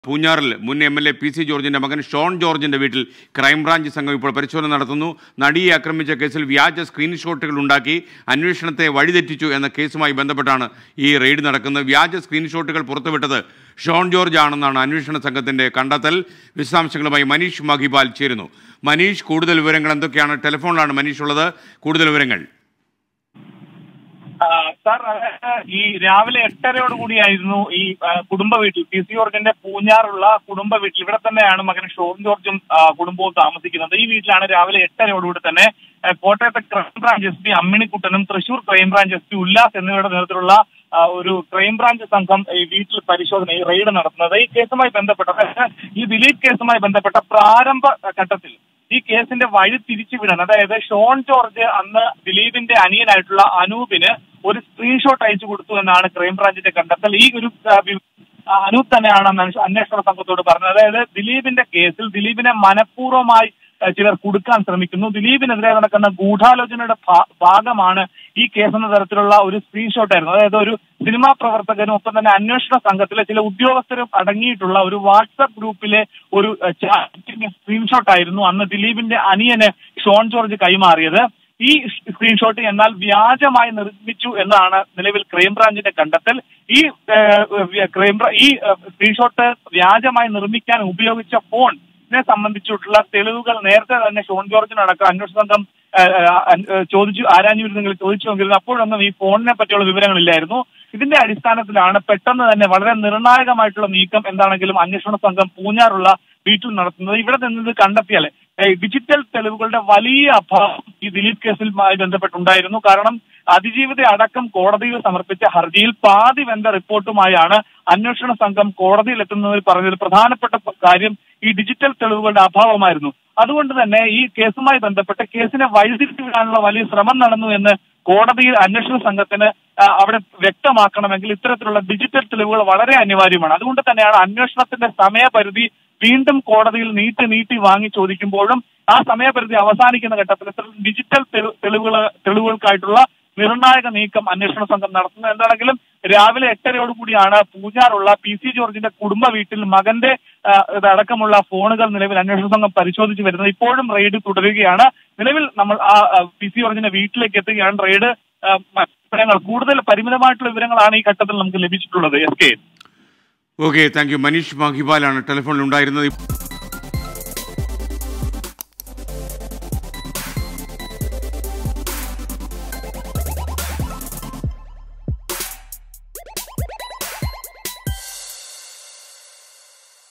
പൂഞ്ഞാറിൽ മുൻ M L A P C ജോർജിന്റെ മകൻ ഷോൺ ജോർജിന്റെ വീട്ടിൽ ക്രൈംബ്രാഞ്ച് സംഘം ഇപ്പോൾ പരിശോധന നടത്തുന്നു നടിയെ ആക്രമിച്ച കേസിൽ വ്യാജ സ്ക്രീൻഷോട്ടുകൾ ഉണ്ടാക്കി അന്വേഷണത്തെ വഴിതെറ്റിച്ചു എന്ന കേസുമായി ബന്ധപ്പെട്ടാണ് ഈ റെയ്ഡ് നടക്കുന്നത് വ്യാജ സ്ക്രീൻഷോട്ടുകൾ പുറത്തുവിട്ടത് ഷോൺ ജോർജ് ആണെന്നാണ് അന്വേഷണ സംഘത്തിന്റെ കണ്ടെത്തൽ വിശദാംശങ്ങളുമായി മനീഷ് മഹിപാൽ ചേരുന്നു മനീഷ് കൂടുതൽ വിവരങ്ങൾ എന്തൊക്കെയാണ് ടെലിഫോണിലാണ് മനീഷ് ഉള്ളത് കൂടുതൽ വിവരങ്ങൾ ആ, സാർ അതായത് ഈ രാവിലെ എട്ടരയോട് കൂടിയായിരുന്നു ഈ ആ, കുടുംബ വീട്ടിൽ പി സി ജോർജിന്റെ പൂഞ്ഞാറുള്ള കുടുംബ വീട്ടിൽ ഇവിടെ തന്നെയാണ് മകൻ ഷോൺ ജോർജും ആ, കുടുംബവും താമസിക്കുന്നത് ഈ വീട്ടിലാണ് രാവിലെ എട്ടരയോടുകൂടി തന്നെ ആ, കോട്ടയത്തെ ക്രൈംബ്രാഞ്ച് എസ് പി അമ്മിണിക്കുട്ടനും Thrissur crime branch S P Ullas എന്നിവരുടെ നേതൃത്വത്തിലുള്ള ആ, ഒരു ക്രൈംബ്രാഞ്ച് സംഘം ഈ വീട്ടിൽ പരിശോധന ഈ റെയ്ഡ് നടത്തുന്നത് ഈ കേസുമായി ബന്ധപ്പെട്ട അതായത് ഈ ദിലീപ് കേസുമായി ബന്ധപ്പെട്ട പ്രാരംഭ ഘട്ടത്തിൽ ഈ കേസിന്റെ വഴി തിരിച്ചുവിടാൻ അതായത് ഷോൺ ജോർജ് അന്ന് ദിലീപിന്റെ അനിയനായിട്ടുള്ള അനൂപിന് ഒരു സ്ക്രീൻഷോട്ട് അയച്ചു കൊടുത്തു എന്നാണ് ക്രൈംബ്രാഞ്ചിന്റെ കണ്ടെത്തൽ ഈ ഒരു ആ, വി- ആ, അനൂപ് തന്നെയാണ് അന്ന് അന്വേഷ- അന്വേഷണ സംഘത്തോട് പറഞ്ഞത് അതായത് ദിലീപിന്റെ കേസിൽ ദിലീപിനെ മനഃപൂർവ്വമായി ആ, ചിലർ കുടുക്കാൻ ശ്രമിക്കുന്നു ദിലീപിനെതിരെ നടക്കുന്ന ഗൂഢാലോചനയുടെ ഭാ- ഭാഗമാണ് ഈ കേസ് എന്ന തരത്തിലുള്ള ഒരു സ്ക്രീൻഷോട്ട് ആയിരുന്നു അതായത് ഒരു സിനിമാ പ്രവർത്തകനും ഒപ്പം തന്നെ അന്വേഷണ സംഘത്തിലെ ചില ഉദ്യോഗസ്ഥരും അടങ്ങിയിട്ടുള്ള ഒരു വാട്സപ്പ് ഗ്രൂപ്പിലെ ഒരു ചാറ്റിന്റെ സ്ക്രീൻഷോട്ട് ആയിരുന്നു അന്ന് ദിലീപിന്റെ അനിയന് ഷോൺ ജോർജ് കൈമാറിയത് ഈ സ്ക്രീൻഷോട്ട് എന്നാൽ വ്യാജമായി നിർമ്മിച്ചു എന്നാണ് നിലവിൽ ക്രൈംബ്രാഞ്ചിന്റെ കണ്ടെത്തൽ ഈ ഏഹ്, ക്രൈംബ്രാ ഈ ഏഹ്, സ്ക്രീൻഷോട്ട് വ്യാജമായി നിർമ്മിക്കാൻ ഉപയോഗിച്ച ഫോൺ ഇതിനെ സംബന്ധിച്ചിട്ടുള്ള തെളിവുകൾ നേരത്തെ തന്നെ ഷോൺ ജോർജിനടക്കം അന്വേഷണ സംഘം ഏഹ്, ഏഹ്, ഏഹ്, ചോദിച്ചു ആരാഞ്ഞിരുന്നെങ്കിൽ ചോദിച്ചു നോക്കിയിരുന്നു അപ്പോഴൊന്നും ഈ ഫോണിനെ പറ്റിയുള്ള വിവരങ്ങളില്ലായിരുന്നു ഇതിന്റെ അടിസ്ഥാനത്തിലാണ് പെട്ടെന്ന് തന്നെ വളരെ നിർണായകമായിട്ടുള്ള നീക്കം എന്താണെങ്കിലും അന്വേഷണ സംഘം പൂഞ്ഞാറുള്ള വീട്ടിൽ നടത്തുന്നത് ഇവിടെ നിന്ന് ഇത് കണ്ടെത്തിയാൽ ഏഹ്, ഡിജിറ്റൽ തെളിവുകളുടെ വലിയ അഭാവം ഈ ദിലീപ് കേസിലുമായി ബന്ധപ്പെട്ടുണ്ടായിരുന്നു കാരണം അതിജീവിത അടക്കം കോടതിയിൽ സമർപ്പിച്ച ഹർജിയിൽ പാതി വെന്ത റിപ്പോർട്ടുമായാണ് അന്വേഷണ സംഘം കോടതിയിൽ എത്തുന്നതിൽ പറഞ്ഞത് പ്രധാനപ്പെട്ട പ- കാര്യം ഈ ഡിജിറ്റൽ തെളിവുകളുടെ അഭാവമായിരുന്നു അതുകൊണ്ട് തന്നെ ഈ കേസുമായി ബന്ധപ്പെട്ട് കേസിനെ വഴിതിരിച്ചു വിടാനുള്ള വലിയ ശ്രമം നടന്നു എന്ന് കോടതിയിൽ അന്വേഷണ സംഘത്തിന് ആ, അവിടെ വ്യക്തമാക്കണമെങ്കിൽ ഇത്തരത്തിലുള്ള ഡിജിറ്റൽ തെളിവുകൾ വളരെ അനിവാര്യമാണ് അതുകൊണ്ട് തന്നെയാണ് അന്വേഷണത്തിന്റെ സമയപരിധി വീണ്ടും കോടതിയിൽ നീട്ടി നീട്ടി വാങ്ങി ചോദിക്കുമ്പോഴും ആ സമയപരിധി അവസാനിക്കുന്ന ഘട്ടത്തിൽ ഇത്തരം ഡിജിറ്റൽ തെളി- തെളിവുകൾ തെളിവുകൾക്കായിട്ടുള്ള നിർണായക നീക്കം അന്വേഷണ സംഘം നടത്തുന്നത് എന്താണെങ്കിലും രാവിലെ എട്ടരയോട് കൂടിയാണ് പൂജാറുള്ള പി സി ജോർജിന്റെ കുടുംബ വീട്ടിൽ മകന്റെ ആ, ഇതടക്കമുള്ള ഫോണുകൾ നിലവിൽ അന്വേഷണ സംഘം പരിശോധിച്ച് വരുന്നത് ഇപ്പോഴും റെയ്ഡ് തുടരുകയാണ് നിലവിൽ നമ്മൾ ആ ആ, പി സി ജോർജിന്റെ വീട്ടിലേക്ക് എത്തുകയാണ് റെയ്ഡ് ആ, മറ്റ് വിവരങ്ങൾ കൂടുതൽ പരിമിതമായിട്ടുള്ള വിവരങ്ങളാണ് ഈ ഘട്ടത്തിൽ നമുക്ക് ലഭിച്ചിട്ടുള്ളത് S K okay thank you Manish മഹിപാലാണ് ടെലിഫോണിൽ ഉണ്ടായിരുന്നത്